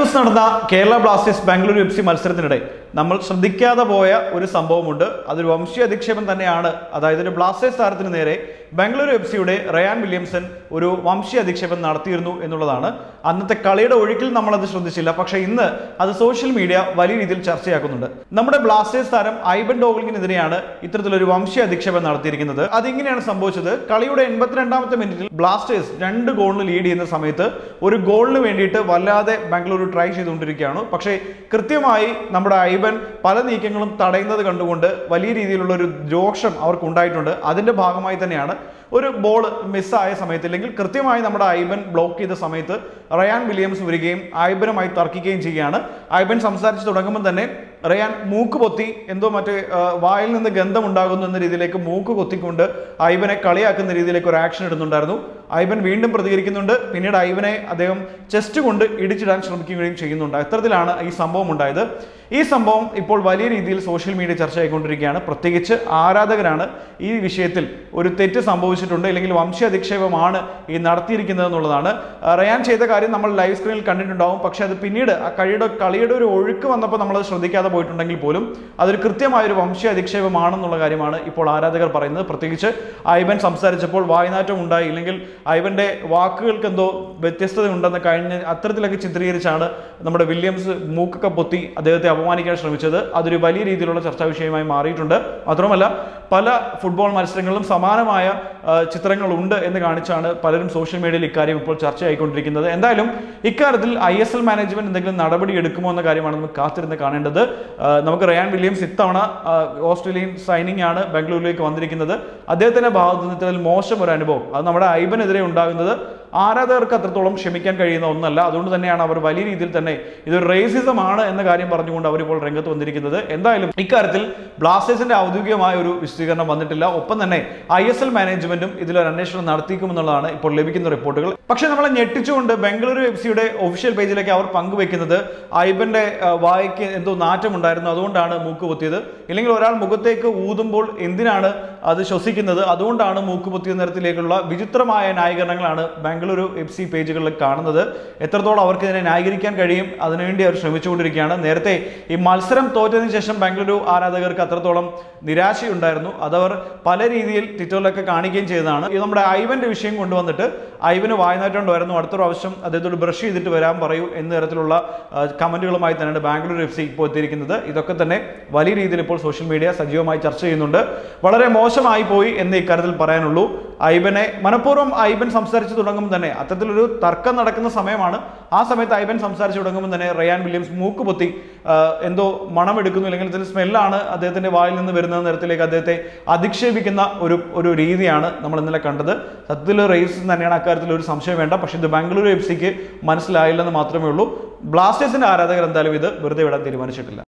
ദിവസം നടന്ന Kerala Blasters Bengaluru F C മത്സരത്തിനിടെ നമ്മൾ ശ്രദ്ധിക്കാതെ പോയ ഒരു സംഭവമുണ്ട് അതൊരു വംശീയ അധിക്ഷേപം തന്നെയാണ് അതായത് ഒരു ബ്ലാസ്റ്റേഴ്സ് താരത്തിന് നേരെ ബാംഗ്ലൂരു എഫ് സിയുടെ റയാൻ വില്യംസൺ ഒരു വംശീയ അധിക്ഷേപം നടത്തിയിരുന്നു എന്നുള്ളതാണ് അന്നത്തെ കളിയുടെ ഒഴുക്കിൽ നമ്മളത് ശ്രദ്ധിച്ചില്ല പക്ഷേ ഇന്ന് അത് സോഷ്യൽ മീഡിയ വലിയ രീതിയിൽ ചർച്ചയാക്കുന്നുണ്ട് നമ്മുടെ ബ്ലാസ്റ്റേഴ്സ് താരം ഐബൻ ഡോഗ്ലിങ്ങിനെതിരെയാണ് ഇത്തരത്തിലൊരു വംശീയ അധിക്ഷേപം നടത്തിയിരിക്കുന്നത് അതിങ്ങനെയാണ് സംഭവിച്ചത് കളിയുടെ എൺപത്തിരണ്ടാമത്തെ മിനിറ്റിൽ ബ്ലാസ്റ്റേഴ്സ് രണ്ട് ഗോളിന് ലീഡ് ചെയ്യുന്ന സമയത്ത് ഒരു ഗോളിന് വേണ്ടിയിട്ട് വല്ലാതെ ബാംഗ്ലൂരു ട്രൈ ചെയ്തുകൊണ്ടിരിക്കുകയാണ് പക്ഷേ കൃത്യമായി നമ്മുടെ ഐബൻ പല നീക്കങ്ങളും തടയുന്നത് കണ്ടുകൊണ്ട് വലിയ രീതിയിലുള്ള ഒരു രോഷം അവർക്ക് ഉണ്ടായിട്ടുണ്ട് അതിന്റെ ഭാഗമായി തന്നെയാണ് ഒരു ബോൾ മിസ്സായ സമയത്ത് അല്ലെങ്കിൽ കൃത്യമായി നമ്മുടെ ഐബൻ ബ്ലോക്ക് ചെയ്ത സമയത്ത് റയാൻ വില്യംസ് വരികയും ഐബനുമായി തർക്കിക്കുകയും ചെയ്യുകയാണ് ഐബൻ സംസാരിച്ച് തുടങ്ങുമ്പോൾ തന്നെ റയാൻ മൂക്ക് പൊത്തി എന്തോ മറ്റേ ആ, വായിൽ നിന്ന് ഗന്ധം ഉണ്ടാകുന്നു എന്ന രീതിയിലേക്ക് മൂക്ക് കൊത്തിക്കൊണ്ട് ഐബനെ കളിയാക്കുന്ന രീതിയിലേക്ക് ഒരു ആക്ഷൻ ഇടുന്നുണ്ടായിരുന്നു ഐബൻ വീണ്ടും പ്രതികരിക്കുന്നുണ്ട് പിന്നീട് ഐബനെ അദ്ദേഹം ചെസ്റ്റ് കൊണ്ട് ഇടിച്ചിടാൻ ശ്രമിക്കുകയും ചെയ്യുന്നുണ്ട് അത്തരത്തിലാണ് ഈ സംഭവം ഉണ്ടായത് ഈ സംഭവം ഇപ്പോൾ വലിയ രീതിയിൽ സോഷ്യൽ മീഡിയ ചർച്ചയായിക്കൊണ്ടിരിക്കുകയാണ് പ്രത്യേകിച്ച് ആരാധകരാണ് ഈ വിഷയത്തിൽ ഒരു തെറ്റ് സംഭവിച്ചിട്ടുണ്ട് അല്ലെങ്കിൽ വംശീയ അധിക്ഷേപമാണ് ഈ നടത്തിയിരിക്കുന്നത് എന്നുള്ളതാണ് ആ, റയാൻ ചെയ്ത കാര്യം നമ്മൾ ലൈവ് സ്ക്രീനിൽ കണ്ടിട്ടുണ്ടാവും പക്ഷെ അത് പിന്നീട് ആ കളിയുടെ കളിയുടെ ഒരു ഒഴുക്ക് വന്നപ്പോൾ നമ്മൾ ശ്രദ്ധിക്കാതെ പോയിട്ടുണ്ടെങ്കിൽ പോലും അതൊരു കൃത്യമായ ഒരു വംശീയ അധിക്ഷേപമാണെന്നുള്ള കാര്യമാണ് ഇപ്പോൾ ആരാധകർ പറയുന്നത് പ്രത്യേകിച്ച് ഐബൻ സംസാരിച്ചപ്പോൾ വായ്നാറ്റം ഉണ്ടായി ഇല്ലെങ്കിൽ ഐബന്റെ വാക്കുകൾക്ക് എന്തോ വ്യത്യസ്തത ഉണ്ടെന്ന് കഴിഞ്ഞ അത്തരത്തിലൊക്കെ ചിത്രീകരിച്ചാണ് നമ്മുടെ വില്യംസ് മൂക്കൊക്കെ പൊത്തി അദ്ദേഹത്തെ അപമാനിക്കാൻ ശ്രമിച്ചത് അതൊരു വലിയ രീതിയിലുള്ള ചർച്ചാ വിഷയമായി മാറിയിട്ടുണ്ട് മാത്രമല്ല പല ഫുട്ബോൾ മത്സരങ്ങളിലും സമാനമായ ആ, ചിത്രങ്ങളുണ്ട് എന്ന് കാണിച്ചാണ് പലരും സോഷ്യൽ മീഡിയയിൽ ഇക്കാര്യം ഇപ്പോൾ ചർച്ചയായിക്കൊണ്ടിരിക്കുന്നത് എന്തായാലും ഇക്കാര്യത്തിൽ ഐ എസ് എൽ മാനേജ്മെന്റ് എന്തെങ്കിലും നടപടി എടുക്കുമോ എന്ന കാര്യമാണ് നമുക്ക് കാത്തിരുന്ന് കാണേണ്ടത് ആ, നമുക്ക് റയാൻ വില്യംസ് ഇത്തവണ ആ, ഓസ്ട്രേലിയൻ സൈനിങ് ആണ് ബാംഗ്ലൂരിലേക്ക് വന്നിരിക്കുന്നത് അദ്ദേഹത്തിന്റെ ഭാഗത്ത് നിന്ന് ഇത്തരത്തിൽ മോശം ഒരു അനുഭവം അത് നമ്മുടെ ഐബനെതിരെ ഉണ്ടാകുന്നത് ആരാധകർക്ക് അത്രത്തോളം ക്ഷമിക്കാൻ കഴിയുന്ന ഒന്നല്ല അതുകൊണ്ട് തന്നെയാണ് അവർ വലിയ രീതിയിൽ തന്നെ ഇതൊരു റേസിസം ആണ് എന്ന കാര്യം പറഞ്ഞുകൊണ്ട് അവരിപ്പോൾ രംഗത്ത് വന്നിരിക്കുന്നത് എന്തായാലും ഇക്കാര്യത്തിൽ ബ്ലാസ്റ്റേഴ്സിന്റെ ഔദ്യോഗികമായ ഒരു വിശദീകരണം വന്നിട്ടില്ല ഒപ്പം തന്നെ ഐ എസ് എൽ മാനേജ്മെന്റും ഇതിലൊരു അന്വേഷണം നടത്തിക്കുമെന്നുള്ളതാണ് ഇപ്പോൾ ലഭിക്കുന്ന റിപ്പോർട്ടുകൾ പക്ഷേ നമ്മളെ ഞെട്ടിച്ചുകൊണ്ട് ബംഗളൂരു എഫ് സിയുടെ ഒഫീഷ്യൽ പേജിലേക്ക് അവർ പങ്കുവെക്കുന്നത് ഐബന്റെ ആ, വായ്ക്ക് എന്തോ നാറ്റം ഉണ്ടായിരുന്നു അതുകൊണ്ടാണ് മൂക്ക് പൊത്തിയത് ഇല്ലെങ്കിൽ ഒരാൾ മുഖത്തേക്ക് ഊതുമ്പോൾ എന്തിനാണ് അത് ശ്വസിക്കുന്നത് അതുകൊണ്ടാണ് മൂക്ക് പൊത്തിയ നിരത്തിലേക്കുള്ള വിചിത്രമായ ന്യായീകരണങ്ങളാണ് ബാംഗ്ലൂരു എഫ് സി പേജുകളിൽ കാണുന്നത് എത്രത്തോളം അവർക്ക് ഇതിനെ ന്യായീകരിക്കാൻ കഴിയും അതിനുവേണ്ടി അവർ ശ്രമിച്ചുകൊണ്ടിരിക്കുകയാണ് നേരത്തെ ഈ മത്സരം തോറ്റതിന് ശേഷം ബാംഗ്ലൂരു ആരാധകർക്ക് അത്രത്തോളം നിരാശയുണ്ടായിരുന്നു അതവർ പല രീതിയിൽ ട്വിറ്ററിലൊക്കെ കാണിക്കുകയും ചെയ്തതാണ് ഇത് നമ്മുടെ ഐവന്റെ വിഷയം കൊണ്ടുവന്നിട്ട് ഐവന് വായനാറ്റം വരുന്നു അടുത്ത പ്രാവശ്യം അദ്ദേഹത്തോട് ബ്രഷ് ചെയ്തിട്ട് വരാൻ പറയൂ എന്ന തരത്തിലുള്ള ആ, കമന്റുകളുമായി തന്നെയാണ് ബാംഗ്ലൂർ എഫ് സി ഇപ്പോൾ എത്തിയിരിക്കുന്നത് ഇതൊക്കെ തന്നെ വലിയ രീതിയിൽ ഇപ്പോൾ സോഷ്യൽ മീഡിയ സജീവമായി ചർച്ച ചെയ്യുന്നുണ്ട് വളരെ മോശമായി പോയി എന്ന് ഇക്കാര്യത്തിൽ പറയാനുള്ളൂ ഐബനെ മനഃപൂർവ്വം ഐബൻ സംസാരിച്ചു തുടങ്ങുമ്പോൾ തന്നെ അത്തരത്തിലൊരു തർക്കം നടക്കുന്ന സമയമാണ് ആ സമയത്ത് ഐബൻ സംസാരിച്ചു തുടങ്ങുമ്പോൾ തന്നെ റയാൻ വില്യംസ് മൂക്ക് പൊത്തി ആ, എന്തോ മണം എടുക്കുന്നു അല്ലെങ്കിൽ ഇതിന്റെ സ്മെല്ലാണ് അദ്ദേഹത്തിന്റെ വായിൽ നിന്ന് വരുന്ന തരത്തിലേക്ക് അദ്ദേഹത്തെ അധിക്ഷേപിക്കുന്ന ഒരു ഒരു രീതിയാണ് നമ്മൾ ഇന്നലെ കണ്ടത് സത്യത്തിൽ റേസ് തന്നെയാണ് അക്കാര്യത്തിൽ ഒരു സംശയം വേണ്ട പക്ഷേ ഇത് ബാംഗ്ലൂരു എഫ് സിക്ക് മനസ്സിലായില്ലെന്ന് മാത്രമേ ഉള്ളൂ ബ്ലാസ്റ്റേഴ്സിന്റെ ആരാധകർ എന്തായാലും ഇത് വെറുതെ വിടാൻ തീരുമാനിച്ചിട്ടില്ല